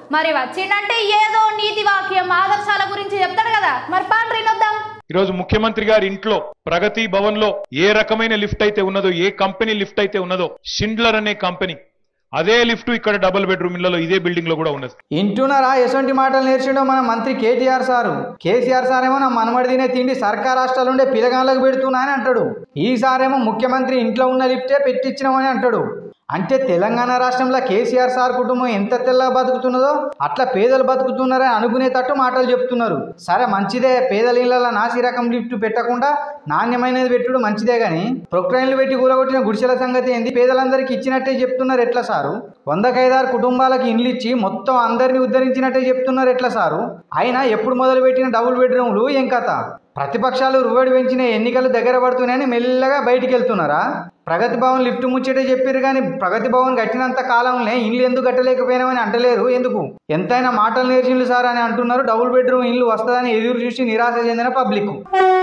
మరి వచ్చిండంటే ఏదో నీతి వాక్యం ఆదర్శాల గురించి చెప్తాడు కదా మరి పాండ్రి నొద్దాం ఈరోజు ముఖ్యమంత్రి గారి ఇంట్లో ప్రగతి భవన్ లో ఏ రకమైన లిఫ్ట్ అయితే ఉన్నదో ఏ కంపెనీ లిఫ్ట్ అయితే ఉన్నదో షిండ్లర్ అనే కంపెనీ అదే లిఫ్ట్ ఇక్కడ డబుల్ బెడ్రూమ్ ఇళ్లలో ఇదే బిల్డింగ్ లో కూడా ఉన్నది ఇంటున్నారా ఎటువంటి మాటలు నేర్చిండో మన మంత్రి కేటీఆర్ సారు కేసీఆర్ సార్ ఏమో నా మనమడి తినే తిండి సర్కార్ హాస్టల్ ఉండే పిలగాళ్ళకు పెడుతున్నా అని అంటాడు ఈసారేమో ముఖ్యమంత్రి ఇంట్లో ఉన్న లిఫ్టే పెట్టించినామని అంటాడు అంటే తెలంగాణ రాష్ట్రంలో కేసీఆర్ సార్ కుటుంబం ఎంత తెల్లగా బతుకుతున్నదో అట్లా పేదలు బతుకుతున్నారని అనుకునేటట్టు మాటలు చెప్తున్నారు సరే మంచిదే పేదల ఇళ్లలో నాసి రకం లిఫ్ట్ పెట్టకుండా నాణ్యమైనది పెట్టుడు మంచిదే గాని ప్రొక్రైన్లు పెట్టి కూలగొట్టిన గుడిసెల సంగతి ఏంది పేదలందరికీ ఇచ్చినట్టే చెప్తున్నారు ఎట్లా సారు వందకైదారు కుటుంబాలకు ఇండ్లు ఇచ్చి మొత్తం అందరినీ ఉద్ధరించినట్టే చెప్తున్నారు ఎట్లా సారు అయినా ఎప్పుడు మొదలు పెట్టిన డబుల్ బెడ్రూమ్లు ఏం కథ ప్రతిపక్షాలు రువడి పెంచిన ఎన్నికలు దగ్గర పడుతున్నాయని మెల్లగా బయటికి వెళ్తున్నారా ప్రగతి భవన్ లిఫ్ట్ ముచ్చటే చెప్పారు కానీ ప్రగతి భవన్ కట్టినంత కాలంలో ఇల్లు ఎందుకు కట్టలేకపోయినామని అంటలేరు ఎందుకు ఎంతైనా మాటలు నేర్చిండ్రు సార్ అని అంటున్నారు డబుల్ బెడ్రూమ్ ఇల్లు వస్తుందని ఎదురు చూసి నిరాశ చెందిన పబ్లిక్